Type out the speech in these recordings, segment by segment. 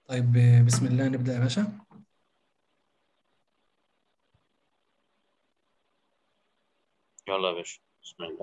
طيب آه، بسم الله نبدأ يا باشا يلا يا باشا بسم الله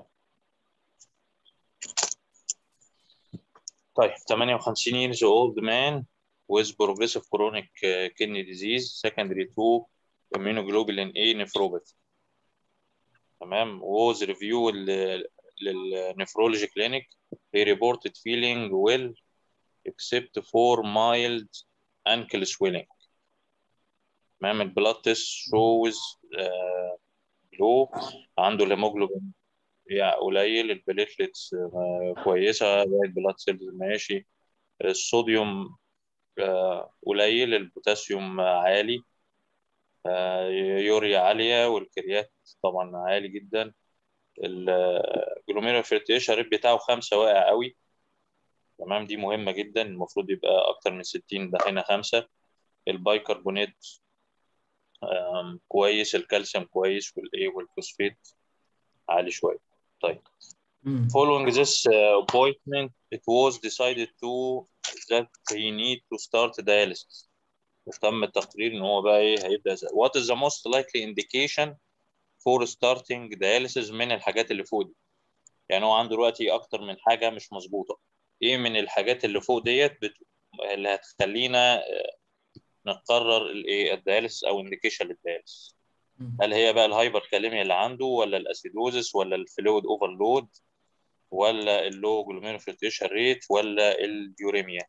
طيب 58 years old man with progressive chronic uh, kidney disease secondary to immunoglobulin A nephropathy تمام was review للنفرولوجي clinic he reported feeling well except for mild ankle swelling تمام البلاد تيست shows uh, low عنده الهيموجلوبين يعني قليل البليتلتس كويسة الوايت بلاد سيلز ماشي الصوديوم آه، قليل البوتاسيوم عالي آه، يوريا عالية والكريات طبعا عالي جدا الجلوميرا فيرتيشن ريت بتاعه خمسة واقع قوي تمام دي مهمة جدا المفروض يبقى أكتر من 60 ده هنا خمسة البايكربونات آم، كويس الكالسيوم كويس والايه والفوسفات عالي شوية طيب مم. following this uh, appointment it was decided to that he need to start dialysis وتم التقرير ان هو بقى ايه هيبدا ازاي what is the most likely indication for starting dialysis من الحاجات اللي فوق دي يعني هو عنده دلوقتي اكتر من حاجه مش مظبوطه ايه من الحاجات اللي فوق ديت بت... اللي هتخلينا آه، نقرر الايه الدياليسيس او انديكيشن للدياليسيس مم. هل هي بقى الهايبر كاليميا اللي عنده ولا الاسيدوزس ولا الفلويد اوفرلود ولا اللو جلوميرو فلتريشن ريت ولا اليوريميا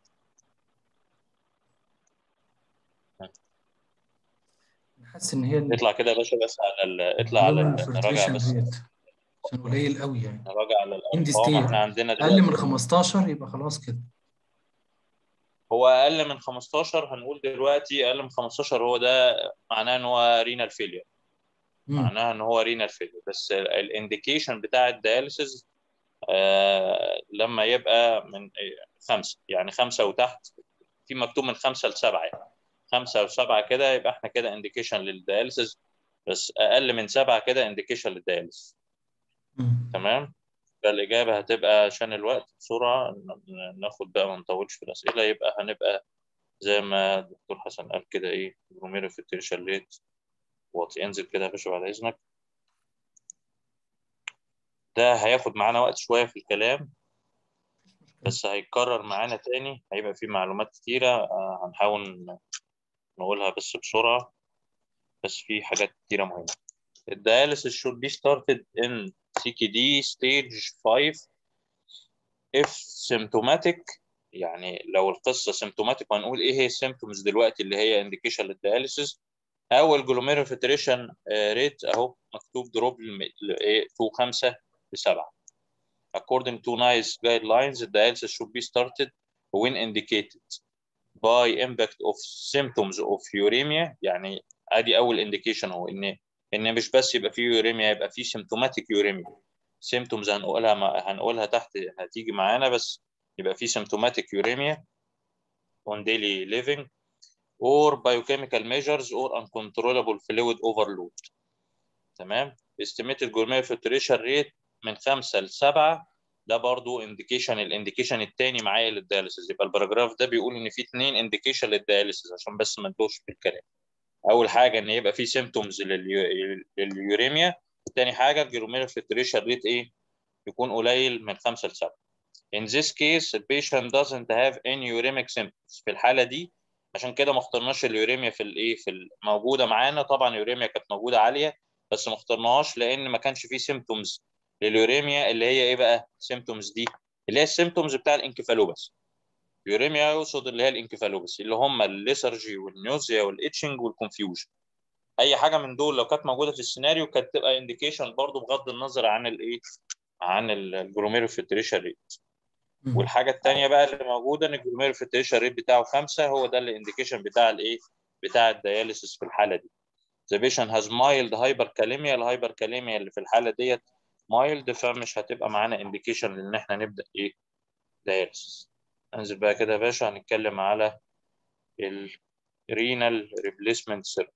حاسس ان هي اطلع كده يا باشا بس على ال... اطلع على ال... نراجع الفلتريشن بس ريت عشان قليل قوي يعني نراجع على اندي الارقام ستيت احنا عندنا اقل من دلوقتي 15 يبقى خلاص كده هو اقل من 15 هنقول دلوقتي اقل من 15 هو ده معناه ان هو رينال فيلير مم. معناها ان هو رينال فيلير بس الانديكيشن بتاع الدياليسيس آه لما يبقى من خمسه يعني خمسه وتحت في مكتوب من خمسه لسبعه يعني خمسه وسبعه كده يبقى احنا كده انديكيشن للدياليسيس بس اقل من سبعه كده انديكيشن للدياليسيس مم. تمام فالاجابه هتبقى عشان الوقت بسرعه ن- ناخد بقى ما نطولش في الاسئله يبقى هنبقى زي ما الدكتور حسن قال كده ايه جروميرو فيتريشن ريت واطي انزل كده يا باشا بعد اذنك ده هياخد معانا وقت شويه في الكلام بس هيتكرر معانا تاني هيبقى فيه معلومات كتيره آه، هنحاول نقولها بس بسرعه بس في حاجات كتيره مهمه الدياليسيس should be started in CKD stage 5 if symptomatic يعني لو القصه symptomatic وهنقول ايه هي السيمتومز دلوقتي اللي هي indication للدياليسيس او الجلوميرو فيتريشن ريت اهو مكتوب دروب تو 5 ل 7 according to NICE guidelines the dialysis should be started when indicated by impact of symptoms of uremia يعني ادي اول indication هو ان ان مش بس يبقى فيه uremia يبقى فيه symptomatic uremia symptoms هنقولها ما هنقولها تحت هتيجي معانا بس يبقى فيه symptomatic uremia on daily living or biochemical measures or uncontrollable fluid overload تمام estimated glomerular filtration rate من 5 ل 7 ده برضو انديكيشن الانديكيشن الثاني معايا للدياليسيس يبقى الباراجراف ده بيقول ان في اثنين انديكيشن للدياليسيس عشان بس ما ندوش في الكلام اول حاجه ان يبقى في سيمتومز لليوريميا ثاني حاجه الجلوميرال فلتريشن ريت ايه يكون قليل من 5 ل 7 in this case the patient doesn't have any uremic symptoms في الحاله دي عشان كده ما اخترناش اليوريميا في الايه في الموجوده معانا طبعا اليوريميا كانت موجوده عاليه بس ما اخترناهاش لان ما كانش فيه سيمتومز لليوريميا اللي هي ايه بقى سيمتومز دي اللي هي السيمتومز بتاع الانكفالوباس يوريميا يقصد اللي هي الانكفالوباس اللي هم الليسرجي والنيوزيا والاتشنج والكونفيوجن اي حاجه من دول لو كانت موجوده في السيناريو كانت تبقى انديكيشن برضو بغض النظر عن الايه عن الجلوميرو فلتريشن ريت مم. والحاجه الثانيه بقى اللي موجوده ان الجلوميرو فلتريشن ريت بتاعه خمسه هو ده الانديكيشن بتاع الايه بتاع الدياليسيس في الحاله دي the patient has mild hyperkalemia الهايبركاليميا اللي في الحاله ديت mild فمش هتبقى معانا انديكيشن ان احنا نبدا ايه دياليسيس انزل بقى كده يا باشا هنتكلم على الرينال ريبليسمنت سيرابي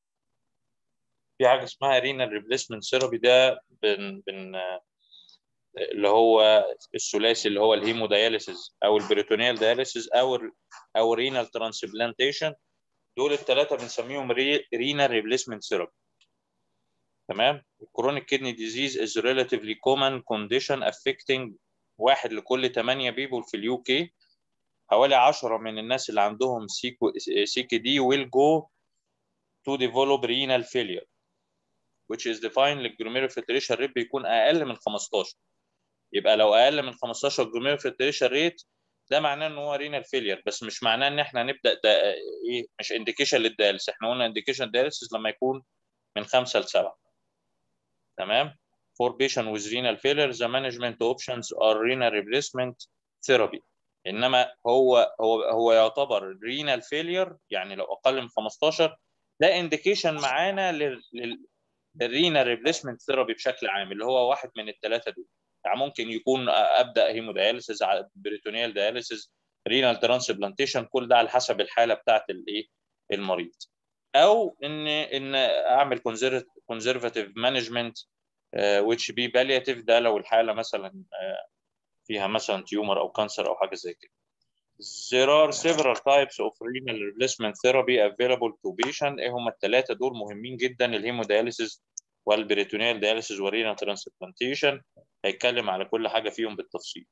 في حاجه اسمها رينال ريبليسمنت سيرابي ده بن بن اللي هو الثلاثي اللي هو الهيمودياليسيس او البريتونيال دياليسيس او ال او رينال ترانسبلانتيشن دول الثلاثه بنسميهم رينال ريبليسمنت ثيرابي تمام الكرونيك كيدني ديزيز از relatively common condition affecting واحد لكل 8 بيبول في اليو كي حوالي 10 من الناس اللي عندهم سيكو سيكي دي will go to develop renal failure which is defined للجلوميرو filtration rate بيكون اقل من 15 يبقى لو اقل من 15 جلوميرو filtration rate ده معناه ان هو رينال فيلير بس مش معناه ان احنا نبدا ده ايه مش انديكيشن للدياليس احنا قلنا انديكيشن دياليسيس لما يكون من 5 ل 7 تمام for patient with renal failure the management options are renal replacement therapy انما هو هو هو يعتبر renal failure يعني لو اقل من 15 ده انديكيشن معانا لل للرينال ريبليسمنت ثيرابي بشكل عام اللي هو واحد من الثلاثه دول يعني ممكن يكون ابدا هيمودياليسيس بريتونيال دياليسيس رينال ترانسبلانتيشن كل ده على حسب الحاله بتاعت الايه المريض او ان ان اعمل كونزرفاتيف مانجمنت which be palliative ده لو الحاله مثلا فيها مثلا تيومر او كانسر او حاجه زي كده There are several types of renal replacement therapy available to patient ايه هم الثلاثه دول مهمين جدا الهيمودياليسيس والبريتونيال دياليسيس والرينال ترانسبلانتيشن هيتكلم على كل حاجه فيهم بالتفصيل.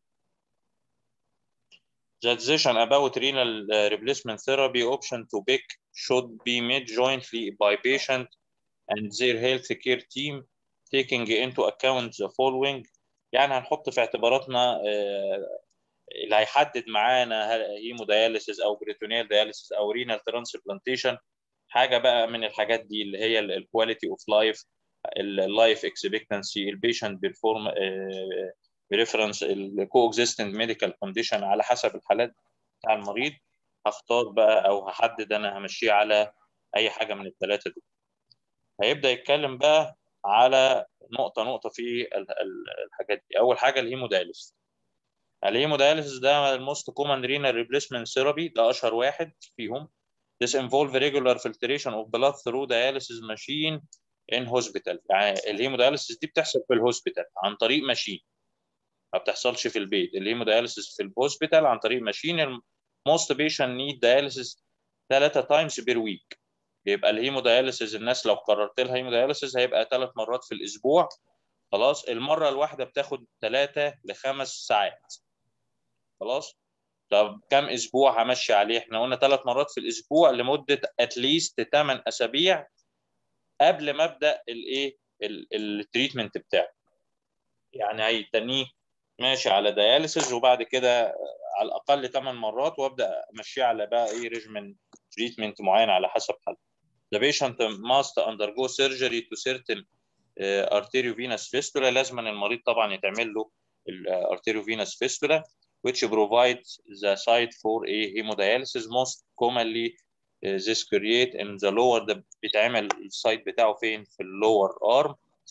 The decision about renal replacement therapy option to pick should be made jointly by patient and their health care team taking into account the following يعني هنحط في اعتباراتنا اللي هيحدد معانا هيمودياليسيس او بريتونيال دياليسيس او رينال ترانسبلانتيشن حاجه بقى من الحاجات دي اللي هي الكواليتي اوف لايف اللايف اكسبكتنسي البيشنت بيرفورم بريفرنس الكو اكزيستنت ميديكال كونديشن على حسب الحالات بتاع المريض هختار بقى او هحدد انا همشيه على اي حاجه من الثلاثه دول هيبدا يتكلم بقى على نقطه نقطه في الحاجات دي اول حاجه الهيمودياليسيس الهيمودياليسيس ده الموست كومن رينال ريبليسمنت ثيرابي ده اشهر واحد فيهم This involve regular filtration of blood through dialysis machine in hospital يعني الهيمودياليسيس دي بتحصل في الهوسبيتال عن طريق ماشين ما بتحصلش في البيت الهيمودياليسيس في الهوسبيتال عن طريق ماشين most patient need dialysis ثلاثة times per week يبقى الهيمودياليسيس الناس لو قررت لها هيمودياليسيس هيبقى ثلاث مرات في الاسبوع خلاص المره الواحده بتاخد ثلاثة لخمس ساعات خلاص طب كم اسبوع همشي عليه احنا قلنا ثلاث مرات في الاسبوع لمده اتليست 8 اسابيع قبل ما ابدا الايه التريتمنت بتاعي يعني هيتنيه ماشي على دياليسيس وبعد كده على الاقل 8 مرات وابدا امشيه على بقى ايه ريجمنت تريتمنت معين على حسب حالته The patient must undergo surgery to certain uh, arteriovenous fistula لازم المريض طبعا يتعمل له arteriovenous fistula which provides the site for a hemodialysis most commonly uh, this create in the lower ده بيتعمل السايت بتاعه فين في اللور arm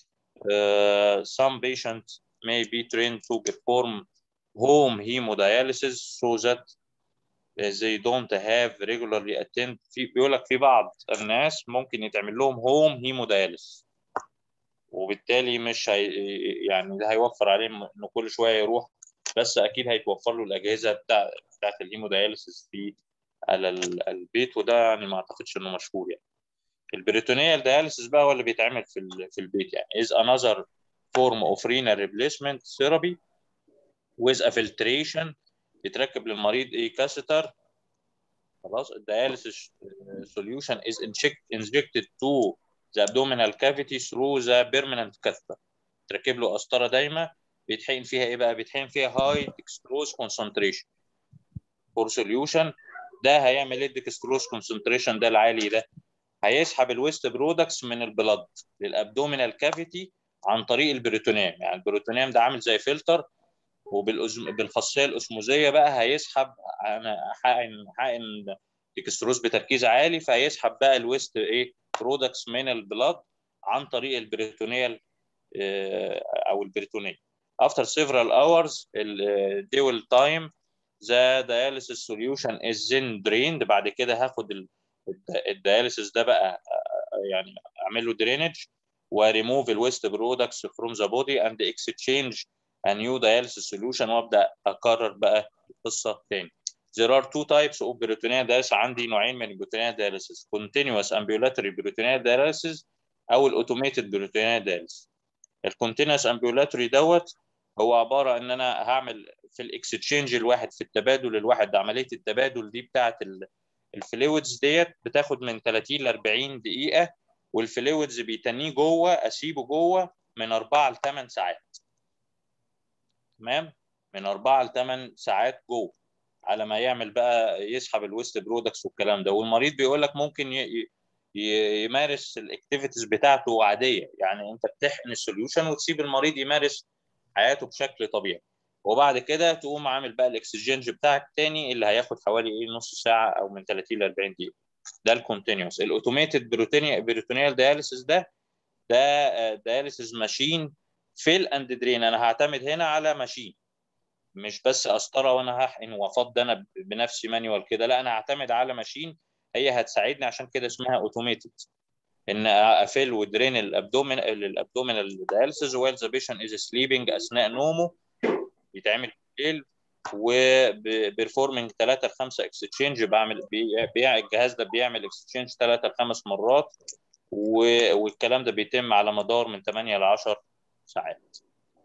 uh, some patients may be trained to perform home hemodialysis so that they don't have regularly attend في بيقول لك في بعض الناس ممكن يتعمل لهم هوم هيمودياليس وبالتالي مش هي يعني ده هيوفر عليه انه كل شويه يروح بس اكيد هيتوفر له الاجهزه بتاع بتاعت الهيمودياليسيس في على البيت وده يعني ما اعتقدش انه مشهور يعني البريتونيال دياليسيس بقى هو اللي بيتعمل في في البيت يعني is another form of renal replacement therapy with a filtration يتركب للمريض ايه كاستر خلاص الدياليسيس solution is injected to the abdominal cavity through the permanent catheter تركب له قسطره دايمه بيتحقن فيها ايه بقى بيتحقن فيها high dextrose concentration for solution ده هيعمل ايه الدكستروز concentration ده العالي ده هيسحب الويست برودكتس من البلد للابدومينال كافيتي عن طريق البريتونيوم يعني البريتونيوم ده عامل زي فلتر وبالخاصيه الاسموزيه بقى هيسحب انا حقن حقن ديكستروز بتركيز عالي فهيسحب بقى الويست ايه برودكتس من البلاد عن طريق البريتونيال او البريتونيال after several hours dual time the dialysis solution is then drained بعد كده هاخد الدياليسيس ده بقى يعني اعمل له درينج وريموف الويست برودكتس فروم ذا بودي اند اكسشينج a new dialysis solution وابدا اكرر بقى القصه تاني There are two types of peritoneal dialysis عندي نوعين من peritoneal dialysis continuous ambulatory peritoneal dialysis او الاوتوميتد peritoneal dialysis الكونتينوس ambulatory دوت هو عباره ان انا هعمل في الاكستشينج الواحد في التبادل الواحد عمليه التبادل دي بتاعه الفلويدز ديت بتاخد من 30 ل 40 دقيقه والفلويدز بيتنيه جوه اسيبه جوه من 4 ل 8 ساعات تمام من 4 ل 8 ساعات جوه على ما يعمل بقى يسحب الويست برودكتس والكلام ده والمريض بيقول لك ممكن ي... يمارس الاكتيفيتيز بتاعته عاديه يعني انت بتحقن السوليوشن وتسيب المريض يمارس حياته بشكل طبيعي وبعد كده تقوم عامل بقى الاكسجينج بتاعك تاني اللي هياخد حوالي ايه نص ساعه او من 30 ل 40 دقيقه ده الكونتينوس الاوتوميتد بيروتونيال دياليسيس ده ده دياليسيس ماشين فيل اند درين انا هعتمد هنا على ماشين مش بس قسطره وانا هحقن وافض انا بنفسي مانيوال كده لا انا هعتمد على ماشين هي هتساعدني عشان كده اسمها اوتوميتد ان افل ودرين الابدومين الابدومينال دياليسيس while the patient is sleeping اثناء نومه بيتعمل بالليل وبرفورمنج 3 ل 5 اكستشينج بعمل بي... الجهاز ده بيعمل اكستشينج 3 ل 5 مرات و... والكلام ده بيتم على مدار من 8 ل 10 ساعات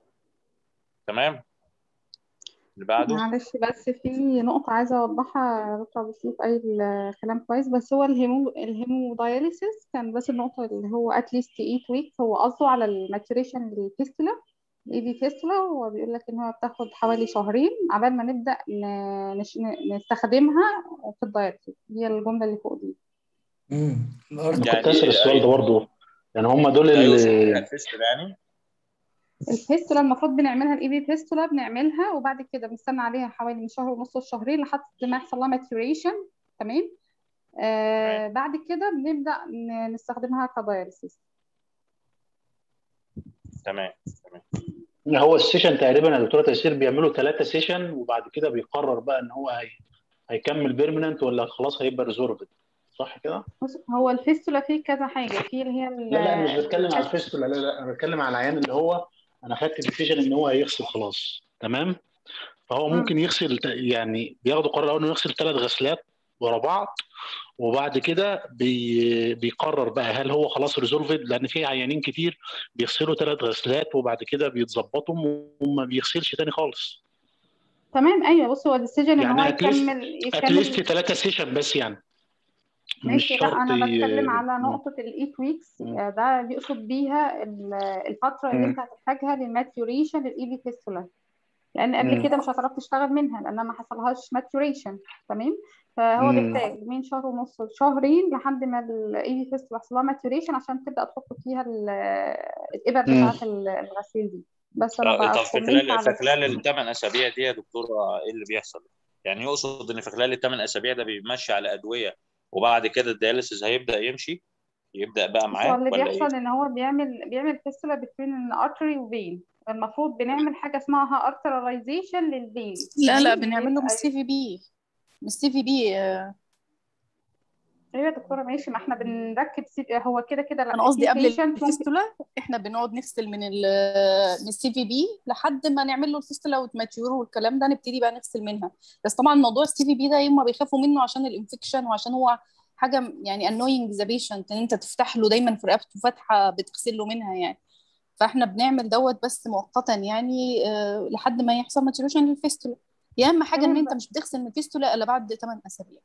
تمام اللي بعده معلش بس في نقطة عايزة أوضحها دكتور أبو سيف قايل كلام كويس بس هو الهيمو الهيموداياليسيس كان بس النقطة اللي هو اتليست 8 ويكس هو قصده على الماتوريشن للفيستولا الاي دي فيستولا هو بيقول لك ان هو بتاخد حوالي شهرين عبال ما نبدأ نش... نستخدمها في الداياليسيس هي الجملة اللي فوق دي امم انا كنت اسال السؤال ده برضه يعني هم دول اللي اللي الفيستولا يعني الفيستولا المفروض بنعملها الاي بي فيستولا بنعملها وبعد كده بنستنى عليها حوالي من شهر ونص لشهرين لحد ما يحصل لها ماتيوريشن تمام آه بعد كده بنبدأ ن- نستخدمها كداياليسيس تمام تمام هو السيشن تقريبا يا دكتوره تيسير بيعملوا ثلاثه سيشن وبعد كده بيقرر بقى ان هو هي... هيكمل بيرمننت ولا خلاص هيبقى ريزورفد صح كده؟ بص هو الفيستولا فيه كذا حاجة فيه اللي هي ال- لا لا انا مش بتكلم على الفيستولا لا لا انا بتكلم على العيان اللي هو انا خدت ديسيجن ان هو هيغسل خلاص تمام فهو مم. ممكن يغسل ت- يعني بياخدوا قرار اول انه يغسل ثلاث غسلات ورا بعض وبعد كده بي بيقرر بقى هل هو خلاص ريزولفد لان في عيانين كتير بيغسلوا ثلاث غسلات وبعد كده بيتظبطوا وما بيغسلش تاني خالص تمام ايوه بص هو الديسيجن ان يعني هو at least- يكمل اتليست يكمل ثلاثه سيشن بس يعني مش ماشي لا شرط انا ي- بتكلم على مم. نقطة الايت ويكس مم. ده بيقصد بيها ال- الفترة اللي مم. انت هتحتاجها للماتيوريشن للاي بي فيستولا لان قبل مم. كده مش هتعرف تشتغل منها لانها ما حصلهاش ماتيوريشن تمام فهو مم. بيحتاج من شهر ونص لشهرين لحد ما الاي بي فيستولا يحصل لها ماتيوريشن عشان تبدا تحط فيها ال- الابر مم. بتاعه ال- الغسيل دي بس انا طب بقى طب في كومنت خلال على في خلال الثمان اسابيع دي يا دكتوره ايه اللي بيحصل؟ يعني يقصد ان في خلال الثمان اسابيع ده بيمشي على ادويه وبعد كده الدياليسيس هيبدا يمشي يبدا بقى بص هو معاه اللي ولا ايه؟ بيحصل ان هو بيعمل بيعمل فيستولا بين ارتري وفين المفروض بنعمل حاجه اسمها ارترايزيشن للفين لا لا تمام بنعمل له من بيبقى السي في بي من السي في بي ايوه يا دكتوره ماشي ما احنا بنركب سي... هو كده كده لا انا قصدي في قبل patient ممكن الفيستولا احنا بنقعد نغسل من ال من السي في بي لحد ما نعمل له الفيستولا وتماتيور والكلام ده نبتدي بقى نغسل منها بس طبعا موضوع السي في بي ده هم بيخافوا منه عشان الانفكشن وعشان هو حاجه يعني annoying ذا بيشنت ان انت تفتح له دايما في رقبته فتحه بتغسل له منها يعني فاحنا بنعمل دوت بس مؤقتا يعني آه، لحد ما يحصل ماتيوريشن للفيستولا يا اهم حاجه ان تمام انت بقى مش بتغسل من الفيستولا الا بعد 8 اسابيع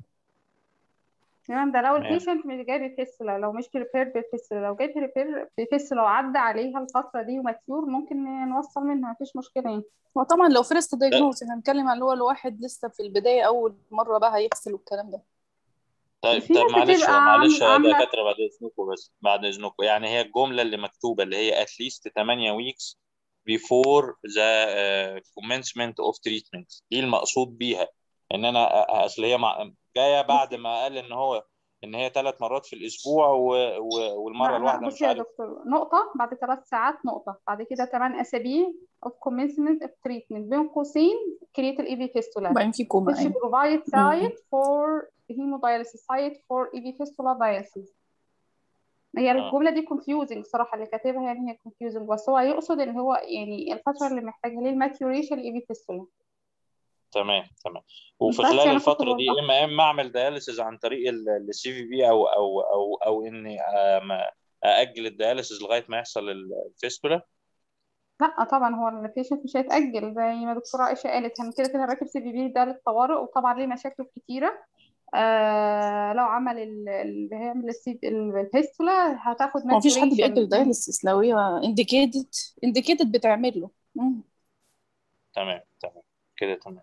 تمام ده لو تمام البيشنت مش جاي بفيستولا لو مش بريبير بفيستولا لو جاي بريبير بفيستولا وعدى عليها الفتره دي وماتيور ممكن نوصل منها مفيش مشكله يعني وطبعا لو فيرست لا دايجنوز احنا بنتكلم عن اللي هو الواحد لسه في البدايه اول مره بقى هيغسل والكلام ده طيب في طب ناس معلش بتبقى معلش عامله يا عامله دكاتره بعد اذنكم بس بعد اذنكم يعني هي الجمله اللي مكتوبه اللي هي at least 8 weeks before the uh, commencement of treatment دي المقصود بيها ان انا اصل هي مع... جايه بص بعد ما قال ان هو ان هي ثلاث مرات في الاسبوع و... و... والمره لا لا الواحده مش بصي يا عارف دكتور نقطة بعد ثلاث ساعات نقطة بعد كده 8 أسابيع of commencement of treatment بين قوسين create ال EV fistula وبعدين في كوما which ايوه provide مم. site for hemodialysis site for EV fistula dialysis هي آه. الجملة دي confusing صراحة اللي كاتبها يعني هي confusing بس هو يقصد ان هو يعني الفترة اللي محتاجة ليه الماتيوريشن اي بي فيستولا تمام تمام وفي بس خلال يعني كنت الفتره دي بوضح اما اما اعمل دياليسيز عن طريق السي في بي او او او او اني آم، ااجل الدياليسيز لغايه ما يحصل الفيستولا لا طبعا هو البيشنت مش هيتأجل زي ما دكتورة عائشة قالت انا كده كده راكب سي بي بي ده للطوارئ وطبعا ليه مشاكله كتيرة آه لو عمل ال- اللي هيعمل السي الفيستولا هتاخد هو مفيش حد maturation بيأجل يعني دايلسيس لو هي انديكيتد انديكيتد بتعمل له مم. تمام تمام كده تمام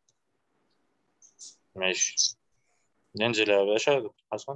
ماشي ننزل يا باشا دكتور حسن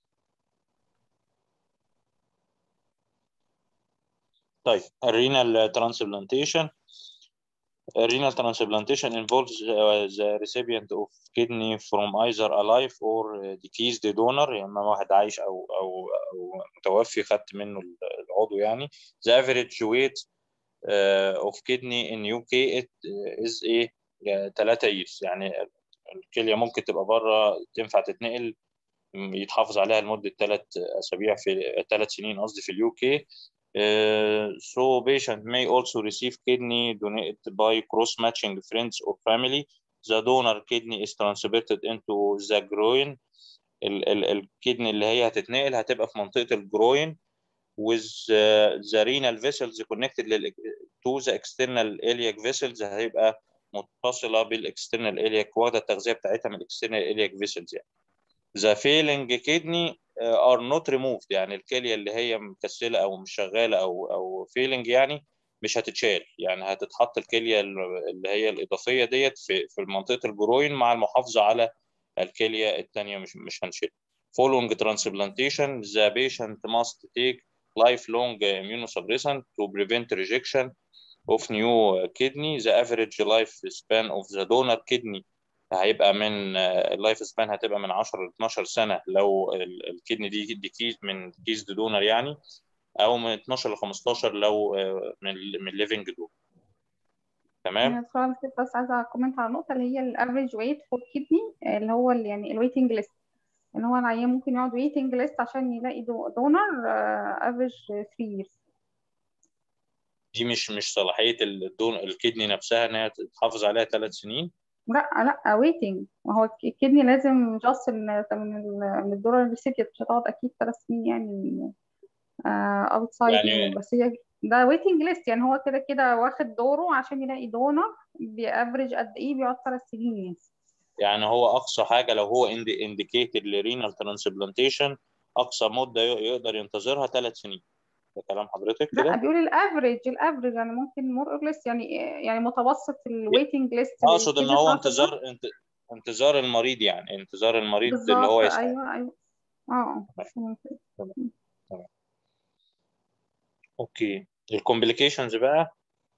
طيب الرينال ترانسبلانتيشن renal transplantation involves uh, the recipient of kidney from either alive or uh, deceased donor يعني إما واحد عايش او او او متوفي خدت منه العضو يعني the average weight uh, of kidney in UK it is a 3 years يعني الكلية ممكن تبقى بره تنفع تتنقل م- يتحافظ عليها لمدة ثلاث أسابيع في ثلاث سنين قصدي في اليو كي Uh, so patient may also receive kidney donated by cross-matching friends or family. The donor kidney is transported into the groin. ال ال الكدني اللي هي هتتنقل هتبقى في منطقة الجروين with uh, the renal vessels connected لل to the external iliac vessels هيبقى متصلة بالاكسترنال iliac واخدة التغذية بتاعتها من الاكسترنال iliac vessels يعني. The failing kidney uh, are not removed يعني الكلية اللي هي مكسلة أو مش شغالة أو أو failing يعني مش هتتشال يعني هتتحط الكلية اللي هي الإضافية ديت في في منطقة الجروين مع المحافظة على الكلية التانية مش مش هنشيلها. Following transplantation, the patient must take lifelong immunosuppressant to prevent rejection of new kidney. The average lifespan of the donor kidney هيبقى من اللايف سبان هتبقى من 10 ل 12 سنه لو ال- الكدني دي دي كيس من كيس دونر يعني او من 12 ل 15 لو آه، من من ليفنج دونر تمام انا بصراحة بس عايزة اكومنت على النقطة اللي هي الافريج ويت فور كيدني اللي هو ال- يعني الويتنج ليست ان هو العيان ممكن يقعد ويتنج ليست عشان يلاقي دونر افريج 3 years دي مش مش صلاحيه الدون الكدني نفسها انها تحافظ عليها ثلاث سنين لا لا ويتنج ما هو الكدني لازم جاست من من ال- من الدورة الريسيبيت مش هتقعد اكيد ثلاث سنين يعني اوتسايد يعني يعني بس هي ده ويتنج ليست يعني هو كده كده واخد دوره عشان يلاقي دونر بيافريج قد ايه بيقعد ثلاث سنين يعني يعني هو اقصى حاجه لو هو انديكيتد لرينال ترانسبلانتيشن اقصى مده ي- يقدر ينتظرها ثلاث سنين ده كلام حضرتك لا كده بيقول الافريج الافريج يعني ممكن مور اور ليس يعني يعني متوسط الويتنج ليست اقصد ان هو انتظار انت- انتظار المريض يعني انتظار المريض اللي هو بالظبط يسعى ايوه ايوه اه اوكي الكومبليكيشنز بقى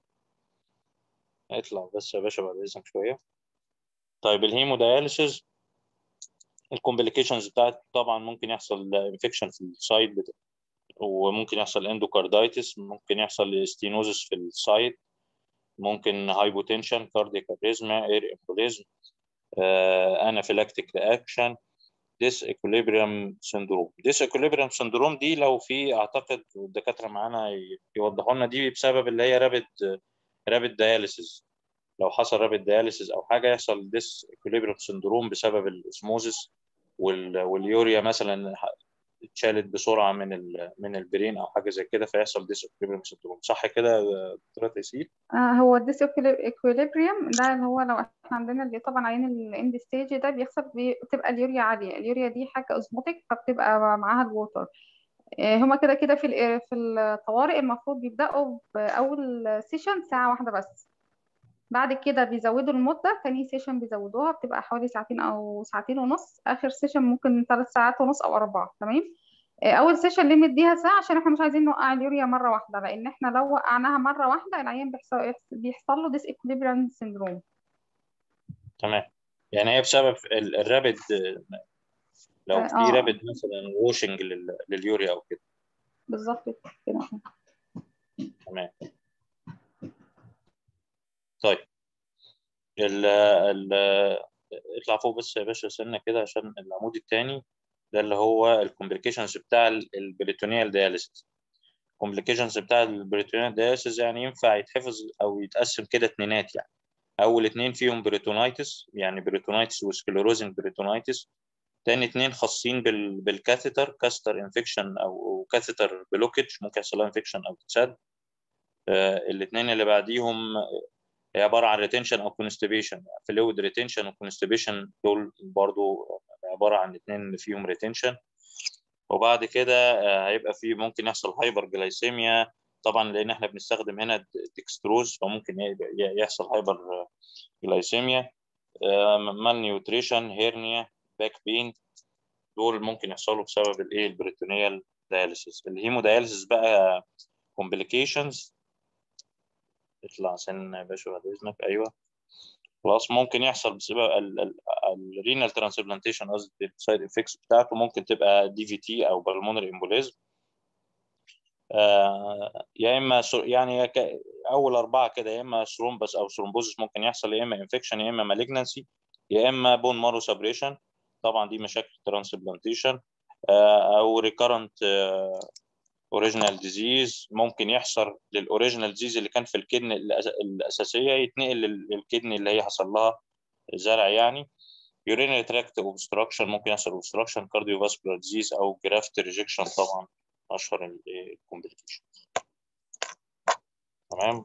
اطلع بس يا باشا بعد اذنك شويه طيب الهيموداياليسيس الكومبليكيشنز بتاعت طبعا ممكن يحصل انفكشن في السايد بتا- وممكن يحصل اندوكاردايتس ممكن يحصل ستينوزس في السايد ممكن هايبوتنشن كاردياك اريزما اير امبوليزم انافيلاكتيك رياكشن ديس اكوليبريم سندروم ديس اكوليبريم سندروم دي لو في اعتقد الدكاتره معانا ي- يوضحوا لنا دي بسبب اللي هي رابد رابد دياليسيس لو حصل رابد دياليسيس او حاجه يحصل ديس اكوليبريم سندروم بسبب الاسموزس وال- واليوريا مثلا ح- اتشالت بسرعه من ال- من البرين او حاجه زي كده فيحصل ديس اكوليبريم سندروم صح كده يا دكتوره تيسير؟ آه هو الديس اكويليبريم ده اللي هو لو احنا عندنا اللي طبعا عين الاند ستيج ده بيحصل بي- بتبقى اليوريا عاليه اليوريا دي حاجه اوزموتيك فبتبقى معاها الووتر آه هما كده كده في ال- في الطوارئ المفروض بيبداوا باول سيشن ساعه واحده بس بعد كده بيزودوا المده تاني سيشن بيزودوها بتبقى حوالي ساعتين او ساعتين ونص اخر سيشن ممكن ثلاث ساعات ونص او اربعه تمام آه، اول سيشن ليه مديها ساعه عشان احنا مش عايزين نوقع اليوريا مره واحده لان احنا لو وقعناها مره واحده العيان بيحصل بيحصل له ديس اكوليبريم سيندروم تمام يعني هي بسبب ال- الرابد لو اه في آه، رابد مثلا ووشنج لليوريا او كده بالظبط كده تمام طيب ال ال اطلع فوق بس يا باشا سنة كده عشان العمود التاني ده اللي هو الكومبليكيشنز بتاع البريتونيال دياليسيس الكومبليكيشنز بتاع البريتونيال دياليسيس يعني ينفع يتحفظ او يتقسم كده اتنينات يعني اول اتنين فيهم بريتونايتس يعني بريتونايتس وسكليروزنج بريتونايتس تاني اتنين خاصين بال... بالكاثيتر كاستر انفكشن او كاثيتر بلوكج ممكن يحصل لها انفكشن او تتسد آه الاثنين اللي بعديهم هي عباره عن ريتنشن او كونستيبيشن فلويد ريتنشن وكونستيبيشن دول برضو عباره عن الاثنين اللي فيهم ريتنشن وبعد كده آه هيبقى في ممكن يحصل هايبر جلايسيميا طبعا لان احنا بنستخدم هنا ديكستروز فممكن يحصل هايبر جلايسيميا مال نيوتريشن هيرنيا باك بين دول ممكن يحصلوا بسبب الايه البريتونيال دياليسيس الهيمودياليسيس بقى كومبليكيشنز اطلع سن يا باشا بعد اذنك ايوه خلاص ممكن يحصل بسبب الرينال ترانسبلانتيشن قصدي السايد افكتس بتاعته ممكن تبقى دي في تي او بالمونري امبوليزم آه يا اما يعني اول اربعه كده يا اما ثرومبس او ثرومبوزس ممكن يحصل يا اما انفكشن يا اما مالجنسي يا اما بون مارو سبريشن طبعا دي مشاكل ترانسبلانتيشن آه او ريكارنت اوريجينال ديزيز ممكن يحصل للاوريجينال ديزيز اللي كان في الكدن الاساسيه يتنقل للكدن اللي هي حصل لها زرع يعني urinary tract obstruction ممكن يحصل obstruction cardiovascular disease او graft rejection طبعا اشهر الكومبليكيشن تمام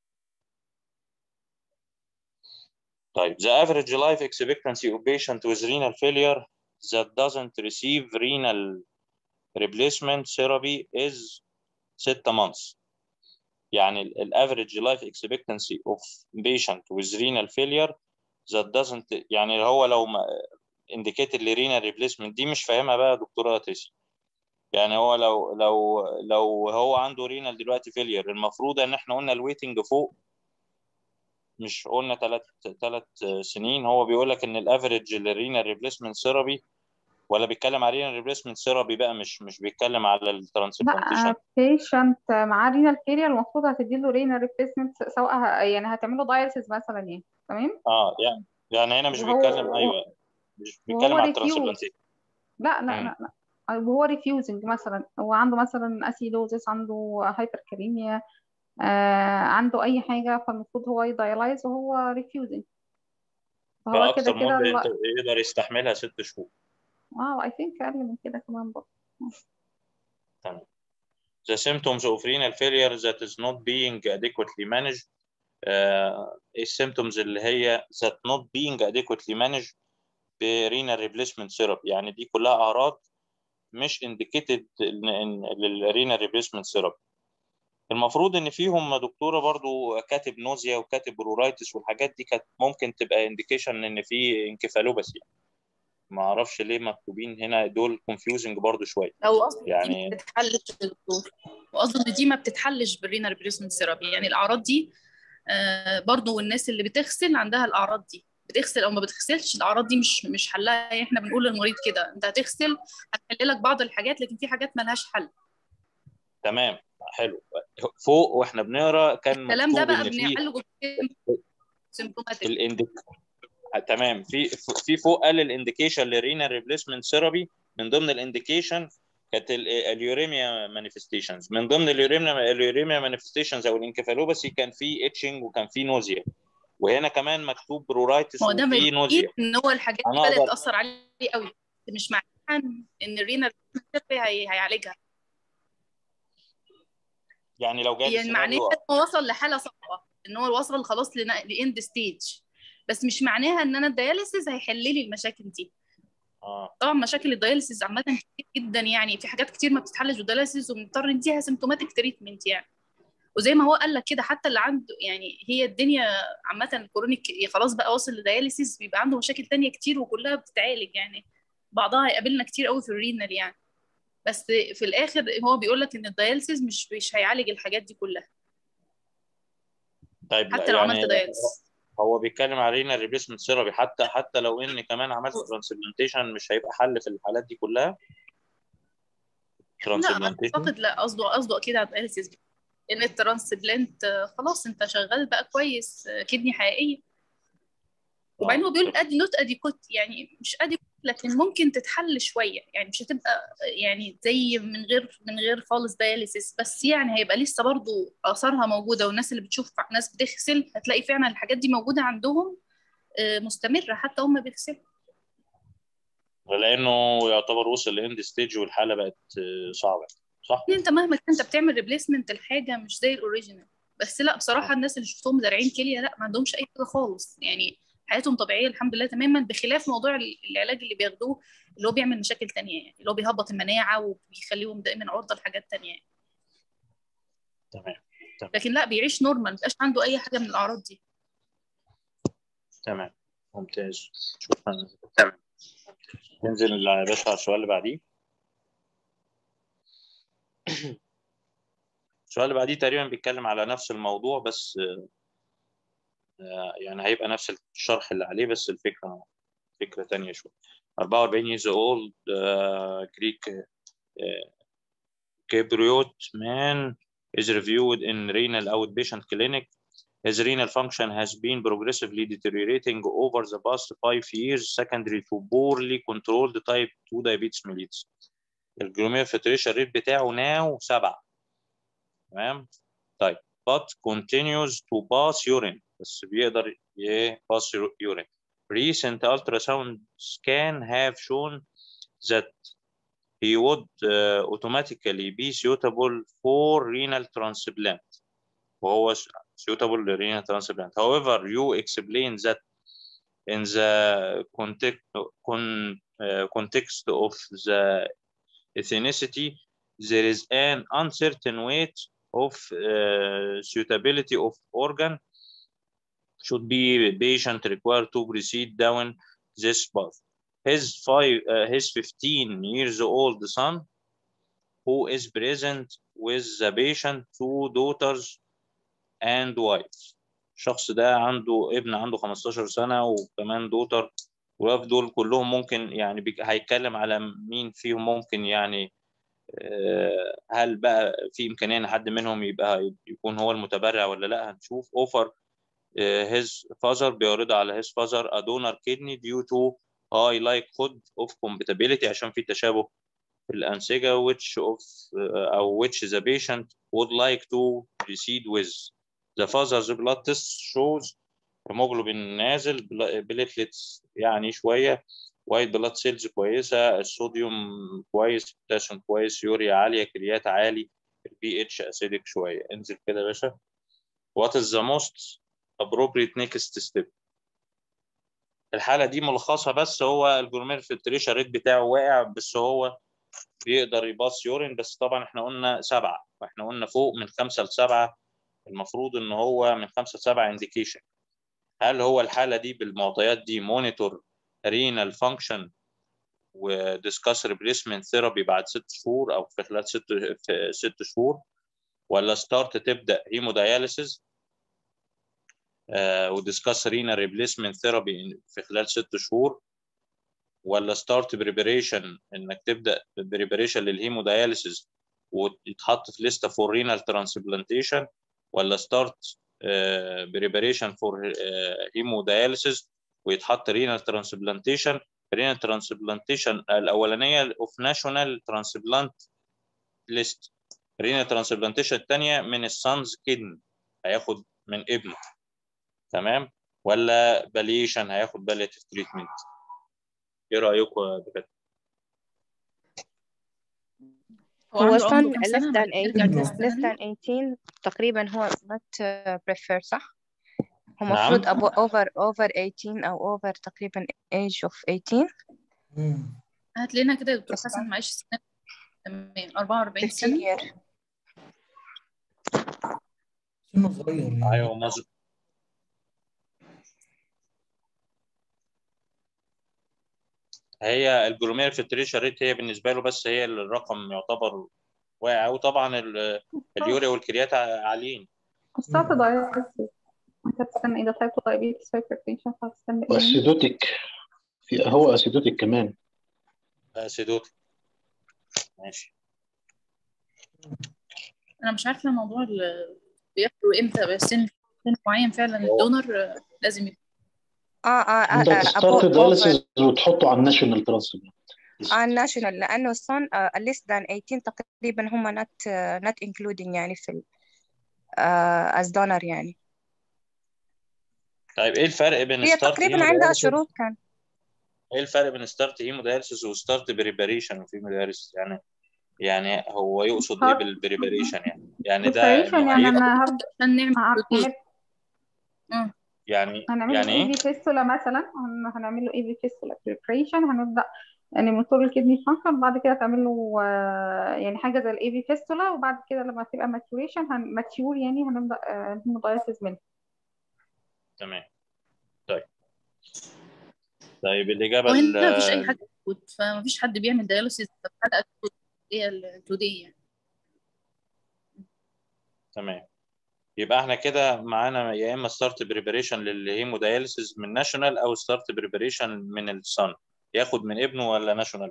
طيب the average life expectancy of patient with renal failure that doesn't receive renal replacement therapy is 6 months يعني ال average life expectancy of patient with renal failure that doesn't يعني هو لو ما indicated renal replacement دي مش فاهمها بقى دكتورة تيسي يعني هو لو لو لو هو عنده رينال دلوقتي فيلير المفروض ان احنا قلنا الويتنج فوق مش قلنا ثلاث ثلاث سنين هو بيقول لك ان الافريج للرينال ريبليسمنت ثيرابي ولا بيتكلم على رينال ريبليسمنت ثيرابي بقى مش مش بيتكلم على الترانسبلانتيشن لا بيشنت معاه رينال فيلير المفروض هتدي له رينال ريبليسمنت سواء ه- يعني هتعمل له دايلسيس مثلا يعني تمام اه يعني يعني هنا مش وهو- بيتكلم ايوه مش بيتكلم وهو على refuse. الترانسبلانتيشن لا لا مم. لا لا وهو ريفيوزنج مثلا هو عنده مثلا اسيدوزيس عنده هايبركاليميا آه عنده اي حاجه فالمفروض هو يدايلايز وهو ريفيوزنج فهو كده فاكثر كده مده ال- يقدر يستحملها ست شهور اه اي ثينك اقل من كده كمان برضه تمام the symptoms of renal failure that is not being adequately managed آه، السيمتومز اللي هي that not being adequately managed برينال ريبليسمنت ثيرابي يعني دي كلها اعراض مش indicated للرينال ريبليسمنت ثيرابي المفروض ان فيهم دكتوره برضو كاتب نوزيا وكاتب رورايتس والحاجات دي كانت ممكن تبقى انديكيشن ان في انكفالوباسي ما اعرفش ليه مكتوبين هنا دول كونفيوزنج برضو شويه هو اصلا دي يعني- ما بتتحلش يا دكتور وقصده ان دي ما بتتحلش بالرينال ريبليسمنت ثيرابي يعني الاعراض دي آه، برضو والناس اللي بتغسل عندها الاعراض دي بتغسل او ما بتغسلش الاعراض دي مش مش حلها يعني احنا بنقول للمريض كده انت هتغسل هتحل لك بعض الحاجات لكن في حاجات ملهاش حل تمام حلو فوق واحنا بنقرا كان الكلام ده مكتوب بقى ان في بنعالجه سيمبتوماتيك الانديك تمام في في فوق قال الانديكيشن للرينال ريبليسمنت ثيرابي من ضمن الانديكيشن كانت ال- اليوريميا مانيفستيشنز من ضمن اليوريميا اليوريميا مانيفستيشنز او الانكفالوباسي كان في اتشنج وكان في نوزيا وهنا كمان مكتوب رورايتس هو ده وفي نوزيا بيقول ان هو الحاجات دي هنقدر- بدات تاثر عليه قوي مش معناها ان الرينال ريبليسمنت هي هيعالجها يعني لو جالي يعني معناها سيناريو ان هو وصل لحاله صعبه ان هو وصل خلاص لاند ستيج بس مش معناها ان انا الدياليسيس هيحل لي المشاكل دي اه طبعا مشاكل الدياليسيس عامه كتير جدا يعني في حاجات كتير ما بتتحلش بالدياليسيس وبنضطر نديها سيمتوماتيك تريتمنت يعني وزي ما هو قال لك كده حتى اللي عنده يعني هي الدنيا عامه الكرونيك خلاص بقى واصل لدياليسيس بيبقى عنده مشاكل تانية كتير وكلها بتتعالج يعني بعضها هيقابلنا كتير قوي في الرينال يعني بس في الاخر هو بيقول لك ان الدياليسيس مش مش هيعالج الحاجات دي كلها طيب حتى لو يعني عملت دياليسيس هو بيتكلم على رينال ريبليسمنت ثيرابي حتى حتى لو ان كمان عملت ترانسبلانتيشن مش هيبقى حل في الحالات دي كلها لا ترانسبلانتيشن اعتقد لا قصده قصده اكيد على الدياليسيس ان الترانسبلانت آه، خلاص انت شغال بقى كويس آه، كدني حقيقيه وبعدين هو بيقول ادي نوت اديكوت يعني مش اديكوت لكن ممكن تتحل شويه يعني مش هتبقى يعني زي من غير من غير خالص دياليسيس بس يعني هيبقى لسه برضو اثارها موجوده والناس اللي بتشوف ناس بتغسل هتلاقي فعلا الحاجات دي موجوده عندهم آه، مستمره حتى هم بيغسلوا لانه يعتبر وصل لاند ستيج والحاله بقت آه، صعبه صح؟ انت مهما كنت بتعمل ريبليسمنت الحاجه مش زي الاوريجينال بس لا بصراحه الناس اللي شفتهم زارعين كليه لا ما عندهمش اي حاجه خالص يعني حياتهم طبيعيه الحمد لله تماما بخلاف موضوع العلاج اللي بياخدوه اللي هو بيعمل مشاكل تانية يعني اللي هو بيهبط المناعه وبيخليهم دائما عرضه لحاجات تانية يعني. تمام لكن لا بيعيش نورمال ما بيبقاش عنده اي حاجه من الاعراض دي تمام ممتاز شكرا تمام ننزل يا باشا على السؤال اللي بعديه السؤال اللي بعديه تقريبا بيتكلم على نفس الموضوع بس آه، يعني هيبقى نفس الشرح اللي عليه بس الفكرة فكرة تانية شوية 44 years old uh, Greek uh, Cypriot man is reviewed in renal outpatient clinic. His renal function has been progressively deteriorating over the past five years secondary to poorly controlled type 2 diabetes mellitus. الجلومير filtration rate بتاعه now 7 تمام طيب but continues to pass urine بس بيقدر pass urine. Recent ultrasound scan have shown that he would uh, automatically be suitable for renal transplant. وهو suitable renal transplant. However, you explain that in the context, con, uh, context of the ethnicity, there is an uncertain weight of uh, suitability of organ should be patient required to proceed down this path. His five, uh, his 15 years old son, who is present with the patient, two daughters and wife. الشخص ده عنده ابن عنده 15 سنة وكمان دوتر والولاد دول كلهم ممكن يعني بيك- هيتكلم على مين فيهم ممكن يعني آه، هل بقى في إمكانية إن حد منهم يبقى يكون هو المتبرع ولا لا هنشوف اوفر his father بيعرضها على his father a donor kidney due to high likelihood of compatibility عشان في تشابه في الأنسجة which of uh, أو which the patient would like to proceed with. The father's blood test shows hemoglobin نازل بليتلتس يعني شوية وايت بلاد سيلز كويسة الصوديوم كويس البوتاسيوم كويس يوريا عالية كريات عالي البي اتش اسيدك شوية انزل كده يا باشا What is the most appropriate next step الحالة دي ملخصة بس هو الجلومير فلتريشن ريت بتاعه واقع بس هو بيقدر يباص يورين بس طبعا احنا قلنا سبعة واحنا قلنا فوق من خمسة لسبعة المفروض ان هو من خمسة لسبعة انديكيشن هل هو الحالة دي بالمعطيات دي مونيتور رينال فانكشن وديسكاس ريبليسمنت ثيرابي بعد ست شهور او في خلال ست في ست شهور ولا ستارت تبدا هيموداياليسيس وديسكاس رينال ريبليسمنت ثيرابي في خلال ست شهور ولا ستارت بريبريشن انك تبدا بريبريشن للهيموداياليسيس ويتحط في لسته فور رينال ترانسبلانتيشن ولا ستارت بريبريشن فور هيموداياليسيس ويتحط رينال ترانسبلانتيشن رينال ترانسبلانتيشن الاولانيه اوف ناشونال ترانسبلانت ليست رينال ترانسبلانتيشن الثانيه من السانز كيدن هياخد من ابنه تمام ولا باليشن هياخد باليتيف تريتمنت ايه رايكم يا دكاتره هو هو عنده son عمره كام less سنة؟ than نرجع 18 للسنة less دي؟ than 18 تقريبا هو not uh, prefer صح؟ هو نعم. مفروض أبو over over 18 أو over تقريبا age of 18 مم. هات لنا كده يا دكتور بس حسن معلش سنة تمام 44 15 سنة year سنه صغير يعني ايوه مظبوط هي الجلومير فلتريشن ريت هي بالنسبه له بس هي الرقم يعتبر واقع وطبعا ال- اليوريا والكريات ع- عاليين ستارت دايابيتس انت بتستنى ايه ده تايب 2 دايابيتس هايبرتنشن فهتستنى ايه منه؟ واسيدوتيك في هو اسيدوتيك كمان سيدوتي ماشي أنا مش عارفة موضوع ال- بياخدوا إمتى بس سن سن معين فعلا الدونر آه، لازم يبقى اه اه عندك آه، ستارت above over دايليسيس وتحطه على الناشونال ترانسبلانت اه الناشونال لأنه الصن آه less than 18 تقريبا هم not آه not including يعني في ال آه as donor يعني طيب ايه الفرق بين هي ستارت تقريبا عندها هيموداياليسيس شروط كان ايه الفرق بين ستارت هيموداياليسيس وستارت بريباريشن وفي هيموداياليسيس يعني يعني هو يقصد ايه ستارت بالبريباريشن يعني يعني ده preparation انه يعني هيبقى انا هبدأ عشان نعمل هعمل- بروتين مم. يعني هنعمل يعني له اي ايه في فيستولا مثلا هن- هنعمل له اي في فيستولا بريبريشن هنبدا يعني موتور الكدني فانكشن بعد كده تعمل له آه، يعني حاجه زي الاي في فيستولا وبعد كده لما تبقى ماتيوريشن ماتيور يعني هنبدا هيمودايليسيس منها تمام طيب طيب الإجابة وهنا ال- مفيش اي حاجه أكوت، فمفيش حد بيعمل دياليسيس حاجه أكوت، هي التوديه يعني تمام يبقى احنا كده معانا يا اما ستارت بريباريشن للهيموداياليسيس من ناشونال او ستارت بريباريشن من الصن ياخد من ابنه ولا ناشونال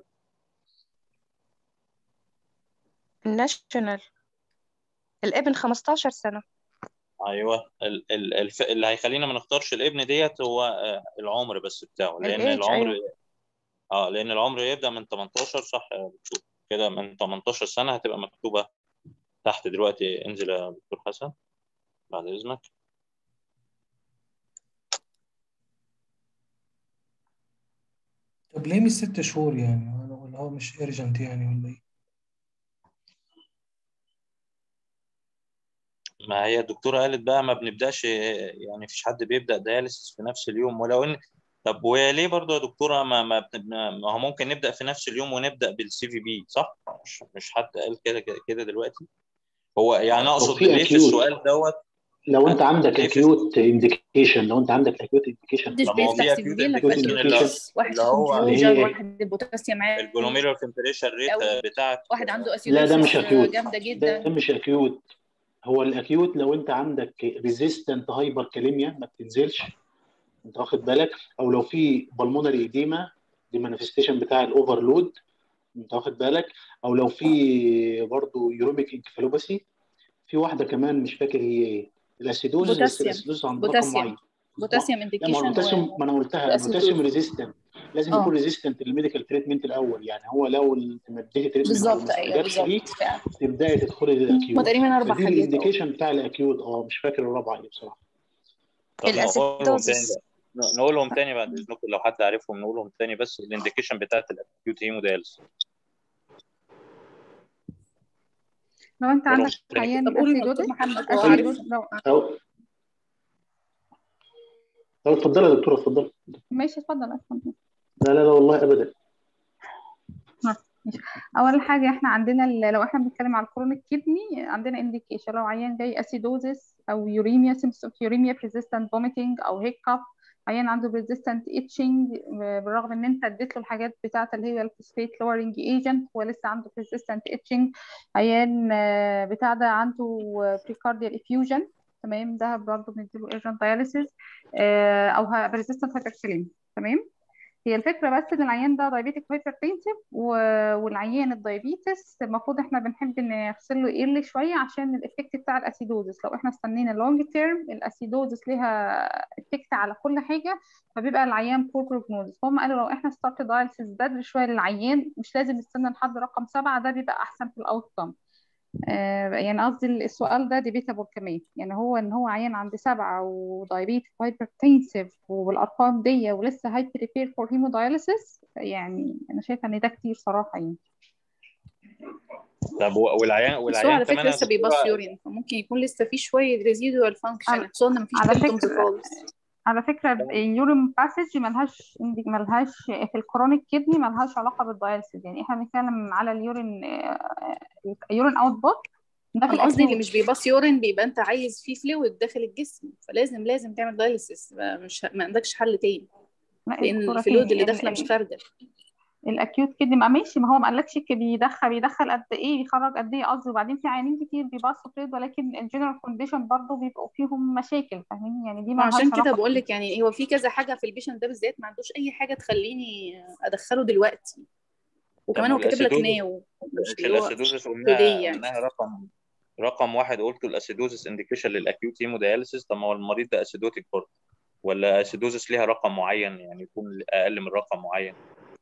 الناشونال الابن 15 سنة ايوه ال ال الف اللي هيخلينا ما نختارش الابن ديت هو آه، العمر بس بتاعه لان الإيج العمر أيوة اه لان العمر يبدا من 18 صح يا دكتور كده من 18 سنه هتبقى مكتوبه تحت دلوقتي انزل يا دكتور حسن بعد اذنك طب ليه مش ست شهور يعني ولا ولا هو مش ايرجنت يعني ولا ايه ما هي الدكتوره قالت بقى ما بنبداش يعني مفيش حد بيبدا دياليسيس في نفس اليوم ولو ان طب وهي ليه برضو يا دكتوره ما ما, بن- ما هو ممكن نبدا في نفس اليوم ونبدا بالسي في بي صح مش مش حد قال كده كده كده دلوقتي هو يعني لو اقصد في ليه في acute السؤال دوت لو انت عندك ليه في اكيوت انديكيشن لو انت عندك اكيوت انديكيشن محدش طب ما هو بيفتح في سي acute في لك acute indication اللي indication واحد اللي هو كونفيوجن اللي هي واحد البوتاسيوم عالي الجلوميرولار تمبريشر ريت قوي بتاعك واحد عنده لا ده مش اسيدوسيس اكيوت جامده ده جدا مش اكيوت هو الاكيوت لو انت عندك ريزيستنت هايبر كاليميا ما بتنزلش انت واخد بالك او لو في بالمونري ايديما دي مانيفستيشن بتاع الاوفرلود انت واخد بالك او لو في برضه يوروبيك انكفالوباسي في واحده كمان مش فاكر هي ايه الاسيدوزس بس بوتاسيوم الاسيدوزس عند رقم بوتاسيوم معين بوتاسيوم لا ما هو انديكيشن البوتاسيوم ما انا قلتها البوتاسيوم والاسيدوز ريزيستنت لازم اه يكون ريزيستنت للميديكال تريتمنت الاول يعني هو لو المديتي تريتمنت بالظبط وما ايوه استجابش ليه بالظبط فعلا تبداي تدخلي هما للاكيوت تقريبا اربع فدي حاجات اه الانديكيشن بتاع الاكيوت اه مش فاكر الرابعه ايه بصراحه طب نقولهم تاني الأسيدوزس بقى ن- نقولهم تاني بعد اذنكم لو حد عارفهم نقولهم تاني بس الانديكيشن بتاعت الاكيوت هيموداياليسيس لو انت نقولهم عندك تاني عيان طب قول دكتور اسيدوزس محمد هو اسيدوز عارف لو او او اتفضلي يا دكتوره اتفضلي ماشي اتفضل اتفضل لا لا لا والله ابدا ها، ماشي. اول حاجه احنا عندنا ال- لو احنا بنتكلم على الكرونيك كيدني عندنا انديكيشن لو عيان جاي اسيدوزس او يوريميا سيمبتوم اوف يوريميا بريزيستنت فوميتنج او هيكاب عيان عنده بريزيستنت اتشنج بالرغم ان انت اديت له الحاجات بتاعه اللي هي الفوسفيت لورنج ايجنت هو لسه عنده بريزيستنت اتشنج عيان آه، بتاع ده عنده بريكارديال افيوجن تمام ده برضه بنديله ايرجنت داياليسيس او بريزيستنت هايبركاليميا تمام هي الفكرة بس ان العيان ده دايابيتك هايبرتنسيف والعيان الدايابيتس المفروض احنا بنحب نغسل له ايرلي شوية عشان الافكت بتاع الاسيدوزس لو احنا استنينا لونج تيرم الاسيدوزس ليها افكت على كل حاجة فبيبقى العيان بور بروجنوزس فهم قالوا لو احنا ستارت دايلسيس بدري شوية للعيان مش لازم نستنى لحد رقم سبعة ده بيبقى احسن في الاوت كم آه، يعني قصدي السؤال ده ديبيتابل كمان يعني هو ان هو عيان عند سبعة ودايابيتك هايبرتنسيف والارقام دي ولسه هاي بريبير فور هيموداياليسيس يعني انا شايفه ان ده كتير صراحه يعني طب و- والعيان بس هو والعيان على كمان فكره يا لسه بيباص دكتوره يورين فممكن يكون لسه في شويه ريزيدوال فانكشن على خصوصا ان مفيش على سيمبتومز فكره خالص على فكره اليورين باسج ملهاش ملهاش في الكرونيك كدني ملهاش علاقه بالداياليسيس يعني احنا بنتكلم على اليورين اليورين اوت بوت ده في انا قصدي اللي الاكيوت مش بيباص يورين بيبقى انت عايز فيه فلويد داخل الجسم فلازم لازم تعمل دايليسيس مش ما عندكش حل تاني لا يا لان دكتوره الفلويد تاني اللي ال- داخله مش ال- خارجه الاكيوت كدني ما ماشي ما هو ما قالكش ك- بيدخل بيدخل قد ايه بيخرج قد ايه قصدي وبعدين في عيانين كتير بيباصوا فلويد ولكن الجنرال كونديشن برضه بيبقوا فيهم مشاكل فاهمين يعني دي ما وعشان لهاش كده علاقه بقول بيه لك يعني هو في كذا حاجه في البيشنت ده بالذات ما عندوش اي حاجه تخليني ادخله دلوقتي طب وكمان ما هو كاتب لك الاسيدوزس ناو مش مش اللي هو الاسيدوزس تودي قلناها يعني قلناها رقم رقم واحد قلته الاسيدوزس انديكيشن للاكيوت هيموداياليسيس طب ما هو المريض ده اسيدوتيك برضه ولا اسيدوزس ليها رقم معين يعني يكون اقل من رقم معين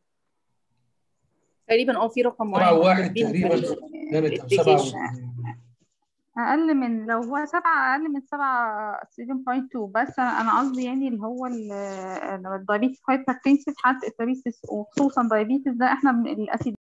تقريبا اه في رقم سبعة معين وواحد كاتبينه تقريبا في كانت أو سبعة الابلكيشن و- اقل من لو هو سبعة اقل من سبعة 7.2 بس انا أنا قصدي يعني اللي هو الدايابيتس هايبرتنسيف حتى الدايابيتس وخصوصا دايابيتس ده احنا من الاسيد